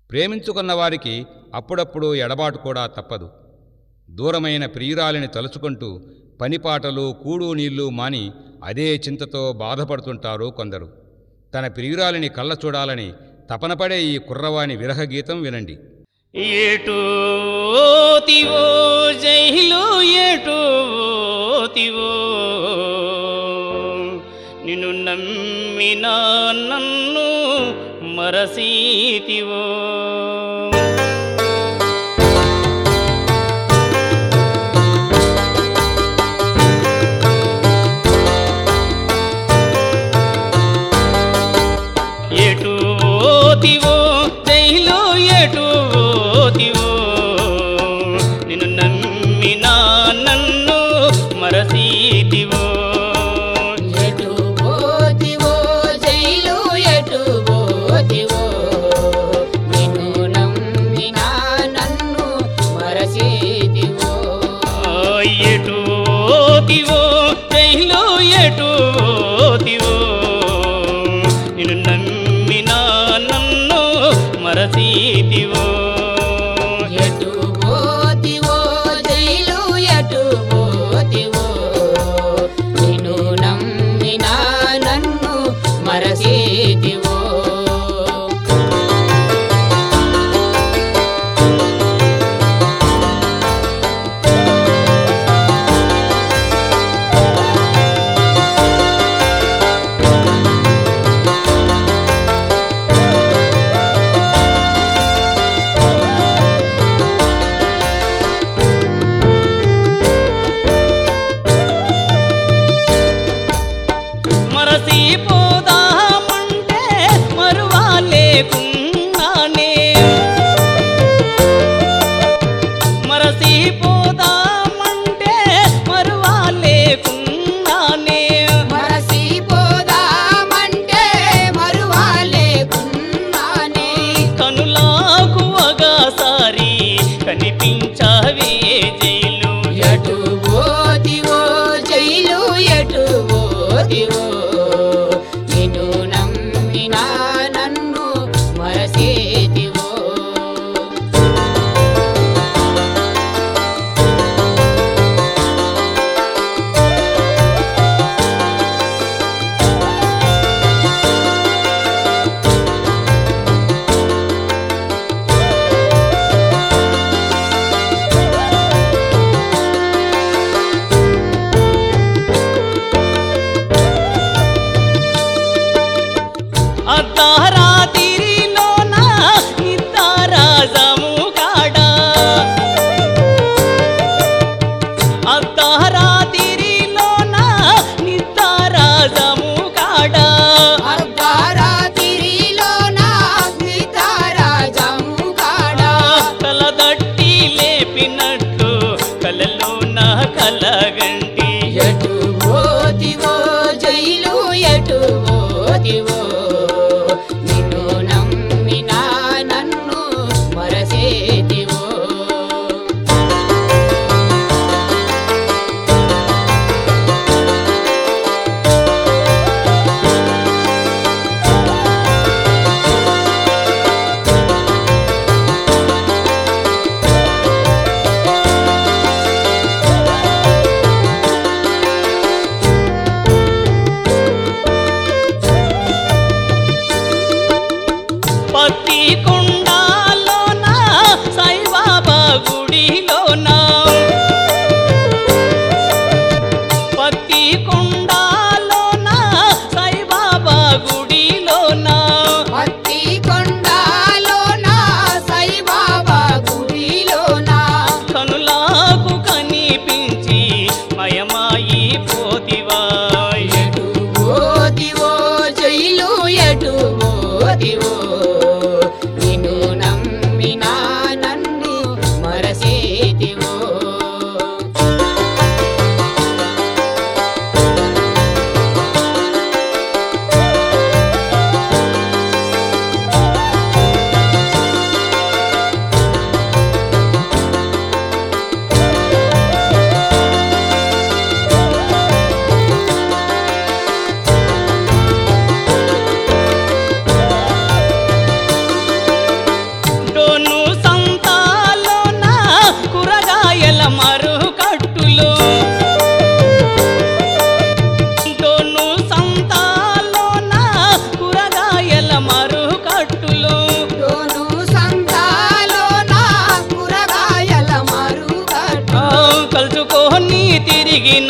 ప్రేమించుకున్న వారికి అప్పుడప్పుడు ఎడబాటు కూడా తప్పదు దూరమైన ప్రియురాలిని తలుచుకుంటూ పనిపాటలు కూడు నీళ్లు మాని అదే చింతతో బాధపడుతుంటారు కొందరు తన ప్రియురాలిని కళ్ళ చూడాలని తపనపడే ఈ కుర్రవాణి విరహ గీతం వినండి ఏటోతివో జైలు ఏటోతివో నిన్ను నమ్మిన నన్ను మరసీతివో ఎటు ఓతివో జైలో ఎటు ఓతివో నిన్ను నమ్మిన నన్ను మరసీతివో ఎటు పోతివో జైలు ఎటు పోతివో నిన్ను నమ్మిన నన్ను మరచేతివో ఆ, ఎటు ఓతివో జైలో ఎటు ఓతివో నిన్ను నమ్మిన నన్ను మరసీతివో ఎటు పోతివో జైలు ఎటు పోతివో నిన్ను నమ్మిన నన్ను మరచేతివో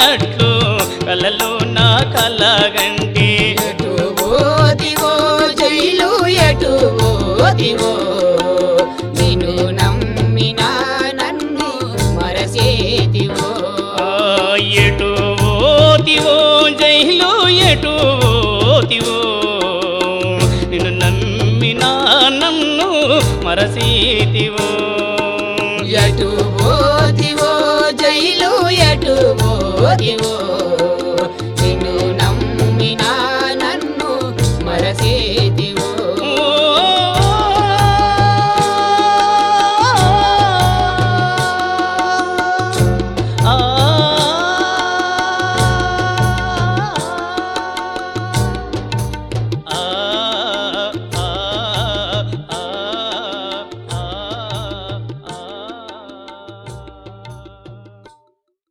వచ్చినట్లు కలలో నా కలగంటి ఎటు పోతివో జైలు ఎటు పోతివో నిన్ను నమ్మినా నన్ను మరసేతివో ఆ, ఎటు ఓతివో జైలు ఎటు ఓతివో నిన్ను నమ్మినా నన్ను మరసీతివో ఎటు పోతివో జైలు ఎటు పోతివో